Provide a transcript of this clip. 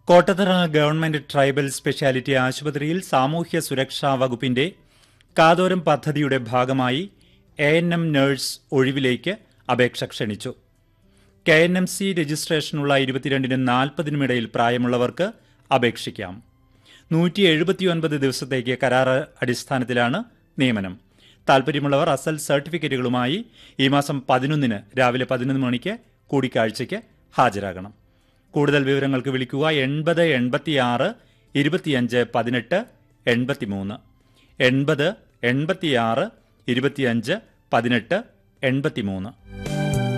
Kottathara government tribal speciality ആശുപത്രിയിൽ സാമൂഹ്യ സുരക്ഷാ വകുപ്പിന്റെ കാതോരം പദ്ധതിയുടെ ഭാഗമായി എ എൻ എം നഴ്സ് ഒഴിവിലേക്ക് അപേക്ഷ ക്ഷണിച്ചു കെ എൻ എം സി രജിസ്ട്രേഷനുള്ള ഇരുപത്തിരണ്ടിനും നാൽപ്പതിനും ഇടയിൽ പ്രായമുള്ളവർക്ക് അപേക്ഷിക്കാം നൂറ്റി എഴുപത്തിയൊൻപത് ദിവസത്തേക്ക് കരാർ അടിസ്ഥാനത്തിലാണ് നിയമനം താൽപ്പര്യമുള്ളവർ അസൽ സർട്ടിഫിക്കറ്റുകളുമായി ഈ മാസം പതിനൊന്നിന് രാവിലെ പതിനൊന്ന് മണിക്ക് കൂടിക്കാഴ്ചയ്ക്ക് ഹാജരാകണം കൂടുതൽ വിവരങ്ങൾക്ക് വിളിക്കുക എൺപത് എൺപത്തിയാറ് ഇരുപത്തിയഞ്ച് പതിനെട്ട് എൺപത്തിമൂന്ന് എൺപത് എൺപത്തിയാറ് ഇരുപത്തിയഞ്ച് പതിനെട്ട് എൺപത്തിമൂന്ന്